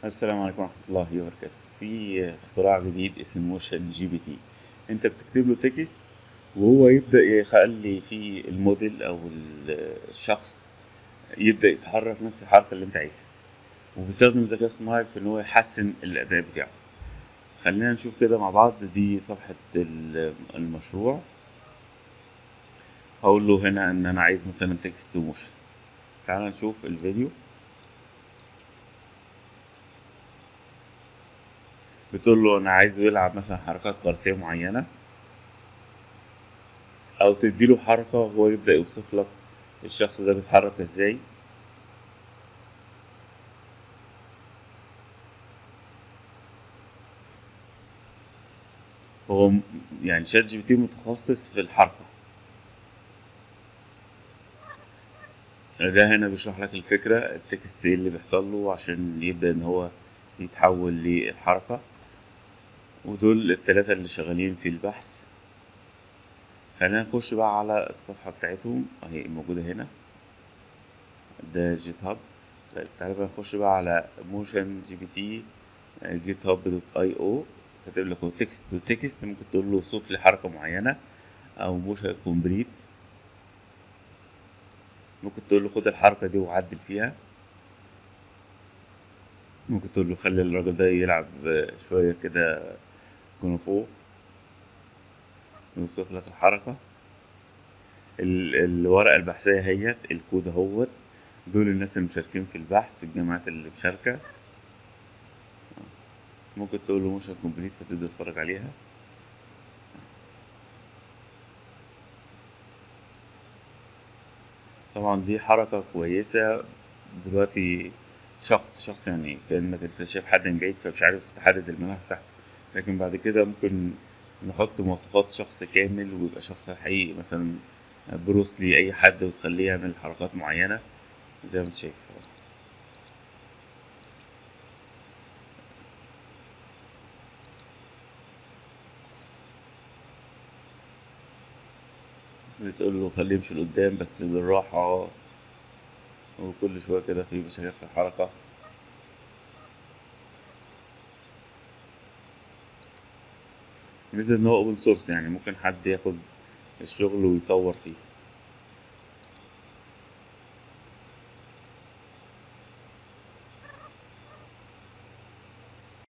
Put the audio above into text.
السلام عليكم ورحمة الله وبركاته في اختراع جديد اسمه موشن جي بي تي انت بتكتب له تكست وهو يبدأ يخلي فيه الموديل او ال- الشخص يبدأ يتحرك نفس الحركة اللي انت عايزها وبيستخدم الذكاء الصناعي في ان هو يحسن الاداء بتاعه خلينا نشوف كده مع بعض دي صفحة ال- المشروع هقول له هنا ان انا عايز مثلا تكست موشن تعال نشوف الفيديو بتقول له انا عايزه يلعب مثلا حركات كاراتيه معينه او تديله حركه وهو يبدا يوصف لك الشخص ده بيتحرك ازاي هو م- يعني شات جي بي تي متخصص في الحركه ده هنا بيشرح لك الفكره التكست ايه اللي بيحصل له عشان يبدا ان هو يتحول للحركه ودول التلاتة اللي شغالين في البحث خلينا نخش بقى على الصفحة بتاعتهم اهي موجودة هنا ده جيت هاب طيب تعالى بقى نخش بقى على موشن جي بي تي جيت هاب دوت اي او كاتب لك تكست تو تكست ممكن تقول له صف لي حركة معينة او موشن كومبليت ممكن تقول له خد الحركة دي وعدل فيها ممكن تقول له خلي الراجل ده يلعب شوية كده كونغ فو يوصف لك الحركة ال- الورقة البحثية هي الكود اهوت دول الناس المشاركين في البحث الجامعات اللي مشاركة ممكن تقول له موشن كومبليت فتبدأ تتفرج عليها طبعا دي حركة كويسة دلوقتي شخص شخص يعني كأنك انت شايف حد من بعيد فمش عارف تحدد الملامح بتاعته لكن بعد كده ممكن نحط مواصفات شخص كامل ويبقى شخص حقيقي مثلا بروسلي أي حد وتخليه يعمل حركات معينة زي ما انت شايف بتقول له خليه يمشي لقدام بس بالراحة وكل شوية كده في مشاكل في الحركة ميزة إن هو أوبن سورس يعني ممكن حد ياخد الشغل ويطور فيه